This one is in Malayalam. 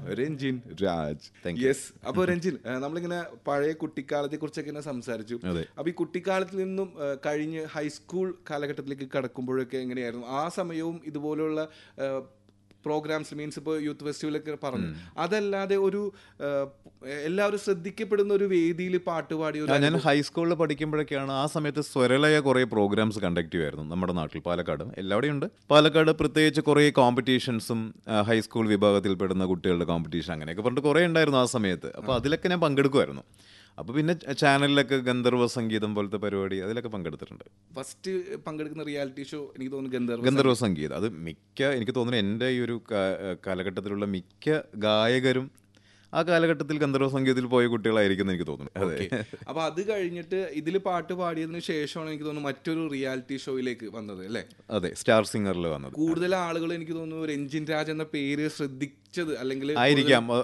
Ranjin Raj Thank you. Yes അപ്പോൾ രഞ്ജിൻ ഏഹ്, നമ്മളിങ്ങനെ പഴയ കുട്ടിക്കാലത്തെ കുറിച്ചൊക്കെ ഇങ്ങനെ സംസാരിച്ചു അതെ. അപ്പൊ ഈ കുട്ടിക്കാലത്തിൽ നിന്നും ഏഹ്, കഴിഞ്ഞ് ഹൈസ്കൂൾ കാലഘട്ടത്തിലേക്ക് കടക്കുമ്പോഴൊക്കെ എങ്ങനെയായിരുന്നു ആ സമയവും ഇതുപോലുള്ള പ്രോഗ്രാംസ് മീൻസ് ഇപ്പോൾ യൂത്ത് ഫെസ്റ്റിവലൊക്കെ പറഞ്ഞു അതല്ലാതെ ഒരു ഏഹ്, എല്ലാവരും ശ്രദ്ധിക്കപ്പെടുന്ന ഒരു വേദിയിൽ പാട്ടുപാടിയ ഒരു ആ, ഞാൻ ഹൈസ്കൂളിൽ പഠിക്കുമ്പോഴൊക്കെയാണ് ആ സമയത്ത് സ്വരലയ കുറേ പ്രോഗ്രാംസ് കണ്ടക്ട് ചെയ്യുമായിരുന്നു നമ്മുടെ നാട്ടിൽ പാലക്കാട് എല്ലാവിടെയും ഉണ്ട് പാലക്കാട് പ്രത്യേകിച്ച് കുറേ കോമ്പറ്റീഷൻസും ഹൈസ്കൂൾ വിഭാഗത്തിൽപ്പെടുന്ന കുട്ടികളുടെ കോമ്പറ്റീഷൻ അങ്ങനെയൊക്കെ പറഞ്ഞിട്ട് കുറേ ഉണ്ടായിരുന്നു ആ സമയത്ത് അപ്പോൾ അതിലൊക്കെ ഞാൻ പങ്കെടുക്കുമായിരുന്നു അപ്പോൾ പിന്നെ ചാനലിലൊക്കെ ഗന്ധർവ സംഗീതം പോലത്തെ പരിപാടി അതിലൊക്കെ പങ്കെടുത്തിട്ടുണ്ട് ഫസ്റ്റ് പങ്കെടുക്കുന്ന റിയാലിറ്റി ഷോ എനിക്ക് തോന്നുന്നു ഗന്ധർവ ഗന്ധർവ സംഗീതം അത് മിക്ക എനിക്ക് തോന്നുന്നു എൻ്റെ ഈ ഒരു കാ- കാലഘട്ടത്തിലുള്ള മിക്ക ഗായകരും ആ കാലഘട്ടത്തിൽ ഗന്ധർവ സംഗീതത്തിൽ പോയ കുട്ടികളായിരിക്കും എന്ന് എനിക്ക് തോന്നുന്നു അതെ അപ്പൊ അത് കഴിഞ്ഞിട്ട് ഇതിൽ പാട്ട് പാടിയതിനു ശേഷമാണ് എനിക്ക് തോന്നുന്നു മറ്റൊരു റിയാലിറ്റി ഷോയിലേക്ക് വന്നത് അല്ലേ അതെ സ്റ്റാർ സിംഗറിൽ വന്നത് കൂടുതൽ ആളുകൾ എനിക്ക് തോന്നുന്നു രഞ്ജിൻ രാജ് എന്ന പേര് ശ്രദ്ധിച്ചത് അല്ലെങ്കിൽ ആയിരിക്കാം